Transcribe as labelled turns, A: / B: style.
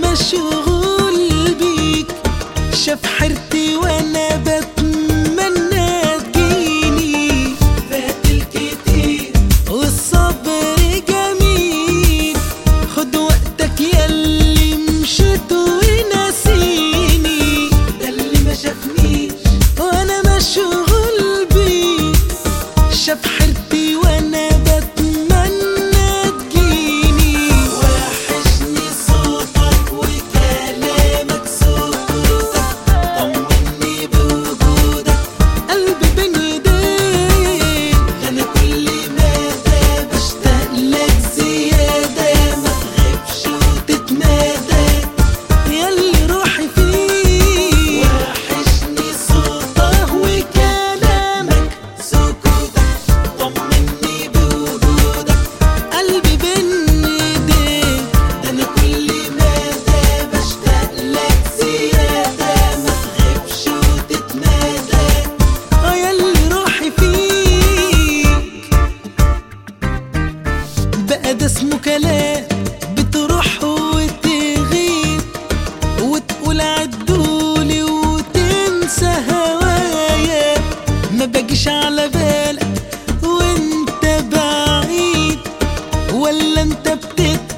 A: مشغول بيك شاف حيرتي وانا بتمنى تجيني فات الكتير والصبر جميل خد وقتك ياللي مشيت وناسيني ده اللي ما شافنيش وانا مشغول بيك شاف حيرتي وانا بتمنى تجيني وحشني صوتك وكلامك سكوتك طمني بوجودك قلبي بين ايديك انا كل مدى بشتاق لك زيادة ما تغيبش وتتمادى ياللي روحي فيك وحشني صوتك وكلامك سكوتك طمني بوجودك قلبي بين ايديك ده انا كل مدى بشتاق لك زيادة ما تغيبش وتتمادى اه ياللي روحي فيك بقى ده اسمه كلام بتروح وتغيب وتقول عدولي وتنسى هوايا ما باجيش على بالك وانت بعيد ولا انت بتت